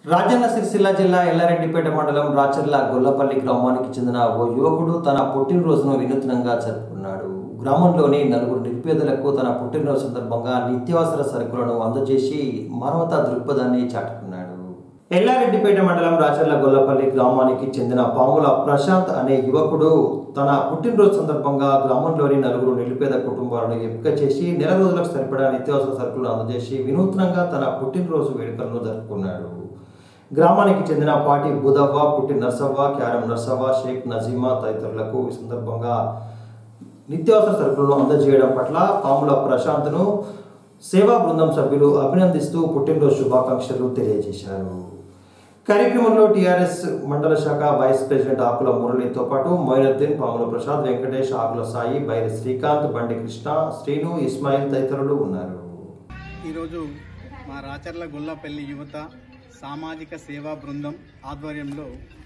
రాజన్న సిరిసిల్ల జిల్లా ఎల్లారెడ్డిపేట మండలం రాచర్ల గొల్లపల్లి గ్రామానికి చెందిన ఓ యువకుడు తన పుట్టినరోజును వినూత్నంగా జరుపుకున్నాడు గ్రామంలోని నలుగురు నిరుపేదలకు తన పుట్టినరోజు సందర్భంగా నిత్యావసర సరుకులను అందజేసి మానవతా దృక్పథాన్ని చాటుకున్నాడు ఎల్లారెడ్డిపేట మండలం రాచర్ల గొల్లపల్లి గ్రామానికి చెందిన పాముల ప్రశాంత్ అనే యువకుడు తన పుట్టినరోజు సందర్భంగా గ్రామంలోని నలుగురు నిరుపేద కుటుంబాలను ఎంపిక చేసి నెల రోజులకు సరిపడా నిత్యావసర సరుకులను అందజేసి వినూత్నంగా తన పుట్టినరోజు వేడుకలను జరుపుకున్నాడు గ్రామానికి చెందిన పాటి బుధవ్వ పుట్టి నర్సవ్వ క్యారం నర్సవ్వ షేక్ నజీమా తదితరులకు ఈ సందర్భంగా నిత్యావసర సరుకులను అందజేయడం పట్ల పాముల ప్రశాంత్ను సేవా బృందం సభ్యులు అభినందిస్తూ పుట్టినరోజు శుభాకాంక్షలు తెలియజేశారు కార్యక్రమంలో టీఆర్ఎస్ మండల శాఖ వైస్ ప్రెసిడెంట్ ఆకుల మురళితో పాటు మొయినుద్దీన్ పాముల ప్రసాద్ వెంకటేష్ ఆకుల సాయి బైరి శ్రీకాంత్ బండి కృష్ణ శ్రీను ఇస్మాయిల్ తదితరులు ఉన్నారు ఈరోజు మా రాచర్ల గొల్లపల్లి యువత సామాజిక సేవా బృందం ఆధ్వర్యంలో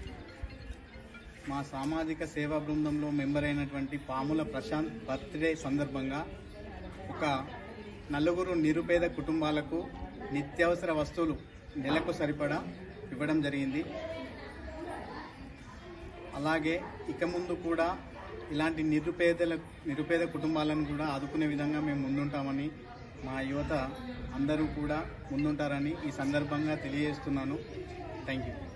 మా సామాజిక సేవా బృందంలో మెంబర్ అయినటువంటి పాముల ప్రశాంత్ బర్త్డే సందర్భంగా ఒక నలుగురు నిరుపేద కుటుంబాలకు నిత్యావసర వస్తువులు నెలకు సరిపడా ఇవ్వడం జరిగింది అలాగే ఇక ముందు కూడా ఇలాంటి నిరుపేదల నిరుపేద కుటుంబాలను కూడా ఆదుకునే విధంగా మేము ముందుంటామని మా యువత అందరూ కూడా ముందుంటారని ఈ సందర్భంగా తెలియజేస్తున్నాను థ్యాంక్ యూ